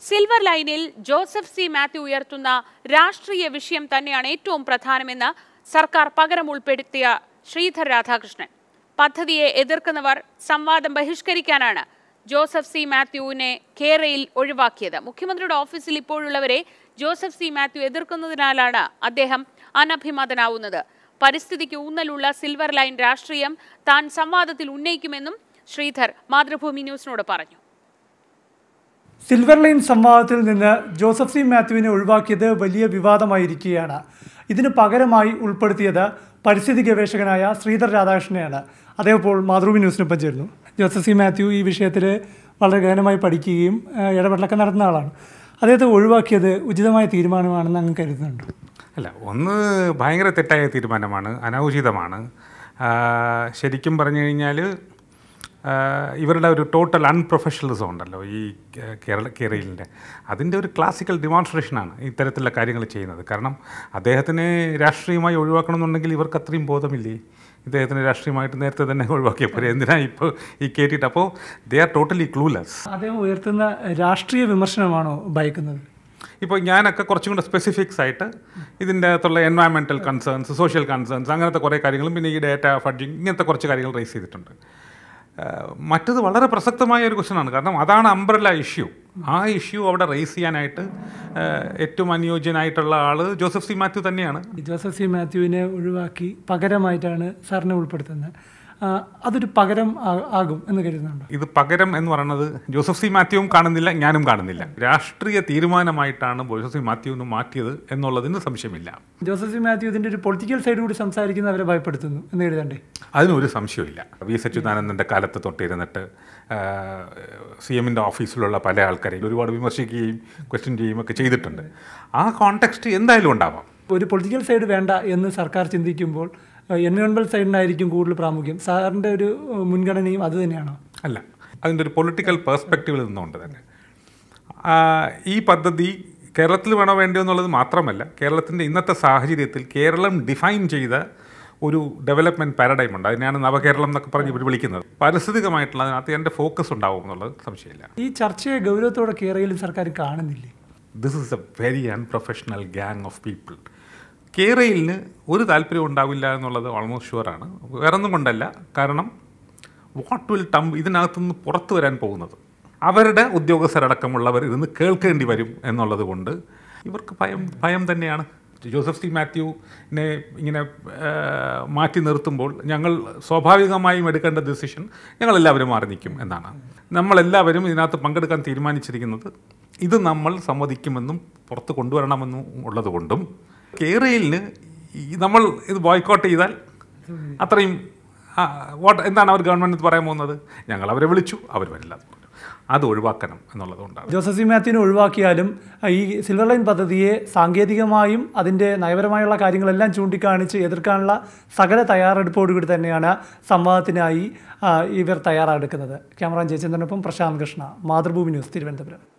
silver ലൈനിൽ Joseph C Mathew ഉയർത്തുന്ന രാഷ്ട്രീയ വിഷയം തന്നെയാണ് ഏറ്റവും പ്രധാനമെന്ന് സർക്കാർ പകരം ഉൾപ്പെടുത്തിയ ശ്രീധർ രാധാകൃഷ്ണൻ പദ്ധതിയെ എതിർക്കുന്നവർ സംവാദം ബഹിഷ്കരിക്കാനാണ് ജോസഫ് സി മാത്യുവിനെ കേരയിൽ ഒഴിവാക്കിയത് മുഖ്യമന്ത്രിയുടെ ഓഫീസിൽ ഇപ്പോഴുള്ളവരെ ജോസഫ് സി മാത്യു എതിർക്കുന്നതിനാലാണ് അദ്ദേഹം അനഭിമതനാവുന്നത് പരിസ്ഥിതിക്ക് ഊന്നലുള്ള സിൽവർ ലൈൻ രാഷ്ട്രീയം താൻ സംവാദത്തിൽ ഉന്നയിക്കുമെന്നും ശ്രീധർ മാതൃഭൂമി ന്യൂസിനോട് പറഞ്ഞു സിൽവർ ലൈൻ സംവാദത്തിൽ നിന്ന് ജോസഫ് സി മാത്യുവിനെ ഒഴിവാക്കിയത് വലിയ വിവാദമായിരിക്കുകയാണ് ഇതിന് പകരമായി ഉൾപ്പെടുത്തിയത് പരിസ്ഥിതി ഗവേഷകനായ ശ്രീധർ രാധാകൃഷ്ണനെയാണ് അദ്ദേഹം ഇപ്പോൾ മാതൃഭൂമി ന്യൂസിനൊപ്പം ചേർന്നു ജോസഫ് സി മാത്യു ഈ വിഷയത്തിൽ വളരെ ഗഹനമായി പഠിക്കുകയും ഏഹ്, ഇടപെടലൊക്കെ നടത്തുന്ന ആളാണ് അദ്ദേഹത്തെ ഒഴിവാക്കിയത് ഉചിതമായ തീരുമാനമാണെന്ന് അങ്ങ് കരുതുന്നുണ്ടോ അല്ല ഒന്ന് ഭയങ്കര തെറ്റായ തീരുമാനമാണ് അനൗചിതമാണ് ആ, ശരിക്കും പറഞ്ഞു കഴിഞ്ഞാൽ ആ, ഇവരുടെ ഒരു ടോട്ടൽ അൺപ്രൊഫഷണലിസം ഉണ്ടല്ലോ ഈ കേ- കേരള കേരളിൻ്റെ അതിൻ്റെ ഒരു ക്ലാസിക്കൽ ഡെമോൺസ്ട്രേഷനാണ് ഇത്തരത്തിലുള്ള കാര്യങ്ങൾ ചെയ്യുന്നത് കാരണം അദ്ദേഹത്തിനെ രാഷ്ട്രീയമായി ഒഴിവാക്കണമെന്നുണ്ടെങ്കിൽ ഇവർക്ക് അത്രയും ബോധമില്ലേ ഇദ്ദേഹത്തിന് രാഷ്ട്രീയമായിട്ട് നേരത്തെ തന്നെ ഒഴിവാക്കിയപ്പോൾ എന്തിനാ ഇപ്പോൾ ഈ കേട്ടിട്ട് അപ്പോൾ ദേ ആർ ടോട്ടലി ക്ലൂലെസ് അദ്ദേഹം ഉയർത്തുന്ന രാഷ്ട്രീയ വിമർശനമാണോ ഭയക്കുന്നത് ഇപ്പോൾ ഞാനൊക്കെ കുറച്ചും കൂടെ സ്പെസിഫിക്സ് ആയിട്ട് ഇതിൻ്റെ അകത്തുള്ള എൻവയൺമെൻറ്റൽ കൺസേൺസ് സോഷ്യൽ കൺസേൺസ് അങ്ങനത്തെ കുറേ കാര്യങ്ങളും പിന്നെ ഈ ഡേറ്റ ഫഡ്ജിങ് ഇങ്ങനത്തെ കുറച്ച് കാര്യങ്ങൾ റേസ് ചെയ്തിട്ടുണ്ട് ആഹ് മറ്റത് വളരെ പ്രസക്തമായ ഒരു ക്വസ്റ്റനാണ് കാരണം അതാണ് അംബ്രല്ല ഇഷ്യൂ ആ ഇഷ്യൂ അവിടെ റേസ് ചെയ്യാനായിട്ട് ആഹ് ഏറ്റവും അനുയോജ്യനായിട്ടുള്ള ആൾ ജോസഫ് സി മാത്യു തന്നെയാണ് ജോസഫ് സി മാത്യുവിനെ ഒഴിവാക്കി പകരമായിട്ടാണ് സാറിനെ ഉൾപ്പെടുത്തുന്നത് ആ, അതൊരു പകരം ആ- ആകും എന്ന് കരുതുന്നുണ്ടോ ഇത് പകരം എന്ന് പറയുന്നത് ജോസഫ് സി മാത്യുവും കാണുന്നില്ല ഞാനും കാണുന്നില്ല രാഷ്ട്രീയ തീരുമാനമായിട്ടാണ് ജോസഫ് സി മാത്യുവിന് മാറ്റിയത് എന്നുള്ളതിന് സംശയമില്ല ജോസഫ് സി മാത്യു ഇതിൻ്റെ ഒരു പൊളിറ്റിക്കൽ സൈഡ് കൂടി സംസാരിക്കുന്നവരെ ഭയപ്പെടുത്തുന്നു എന്ന് കരുതണ്ടേ അതിനൊരു സംശയമില്ല വി എസ് അച്യുതാനന്ദൻ്റെ കാലത്ത് തൊട്ടിരുന്നിട്ട് സി എമ്മിൻ്റെ ഓഫീസിലുള്ള പല ആൾക്കാരെയും ഒരുപാട് വിമർശിക്കുകയും ക്വസ്റ്റ്യൻ ചെയ്യുകയും ഒക്കെ ചെയ്തിട്ടുണ്ട് ആ കോണ്ടെക്സ്റ്റ് എന്തായാലും ഉണ്ടാവാം ഒരു പൊളിറ്റിക്കൽ സൈഡ് വേണ്ട എന്ന് സർക്കാർ ചിന്തിക്കുമ്പോൾ എൻവയോൺമെൻറ്റൽ സൈഡിനായിരിക്കും കൂടുതൽ പ്രാമുഖ്യം സാറിൻ്റെ ഒരു ഏഹ്, മുൻഗണനയും അത് തന്നെയാണോ അല്ല അതിൻ്റെ ഒരു പൊളിറ്റിക്കൽ പേഴ്സ്പെക്റ്റീവിൽ നിന്നുകൊണ്ട് തന്നെ ആ, ഈ പദ്ധതി കേരളത്തിൽ വേണോ വേണ്ടയോ എന്നുള്ളത് മാത്രമല്ല കേരളത്തിൻ്റെ ഇന്നത്തെ സാഹചര്യത്തിൽ കേരളം ഡിഫൈൻ ചെയ്ത ഒരു ഡെവലപ്മെൻറ്റ് പാരഡൈം ഉണ്ട് അതിനെയാണ് നവകേരളം എന്നൊക്കെ പറഞ്ഞ് ഇവർ വിളിക്കുന്നത് പാരിസ്ഥിതികമായിട്ടുള്ള അതിനകത്ത് എൻ്റെ ഫോക്കസ് ഉണ്ടാവും എന്നുള്ളത് സംശയമില്ല ഈ ചർച്ചയെ ഗൗരവത്തോടെ കേരളയിലും സർക്കാർ കാണുന്നില്ലേ this is a very unprofessional gang of people കേരളിന് ഒരു താല്പര്യം ഉണ്ടാവില്ല എന്നുള്ളത് ഓൾമോസ്റ്റ് ഷുവറാണ് വേറൊന്നും കൊണ്ടല്ല കാരണം വാട്ട് വിൽ ടം ഇതിനകത്തുനിന്ന് പുറത്തു വരാൻ പോകുന്നത് അവരുടെ ഉദ്യോഗസ്ഥരടക്കമുള്ളവർ ഇരുന്ന് കേൾക്കേണ്ടി വരും എന്നുള്ളത് കൊണ്ട് ഇവർക്ക് ഭയം ഭയം തന്നെയാണ് ജോസഫ് സി മാത്യുവിനെ ഇങ്ങനെ ആ, മാറ്റി നിർത്തുമ്പോൾ ഞങ്ങൾ സ്വാഭാവികമായും എടുക്കേണ്ട ഡിസിഷൻ ഞങ്ങളെല്ലാവരും മാറി നിൽക്കും എന്നാണ് നമ്മളെല്ലാവരും ഇതിനകത്ത് പങ്കെടുക്കാൻ തീരുമാനിച്ചിരിക്കുന്നത് ഇത് നമ്മൾ സമ്മതിക്കുമെന്നും പുറത്ത് കൊണ്ടുവരണമെന്നും ഉള്ളതുകൊണ്ടും കേരളിന് ഈ നമ്മൾ ഇത് ബോയ്ക്കോട്ട് ചെയ്താൽ അത്രയും ആ, വാട്ട് എന്താണ് അവർ ഗവൺമെൻറ് പറയാൻ പോകുന്നത് ഞങ്ങൾ അവരെ വിളിച്ചു അവർ വരില്ല എന്ന് പറഞ്ഞു അത് ഒഴിവാക്കണം എന്നുള്ളതുകൊണ്ടാണ് ജോസഫ് സി മാത്യുവിനെ ഒഴിവാക്കിയാലും ആ, ഈ സിൽവർ ലൈൻ പദ്ധതിയെ സാങ്കേതികമായും അതിൻ്റെ നയപരമായുള്ള കാര്യങ്ങളെല്ലാം ചൂണ്ടിക്കാണിച്ച് എതിർക്കാനുള്ള സകല തയ്യാറെടുപ്പോടുകൂടി തന്നെയാണ് സംവാദത്തിനായി ആ, ഇവർ തയ്യാറെടുക്കുന്നത് ക്യാമറ ജയചന്ദ്രനൊപ്പം പ്രശാന്ത് കൃഷ്ണ മാതൃഭൂമി ന്യൂസ് തിരുവനന്തപുരം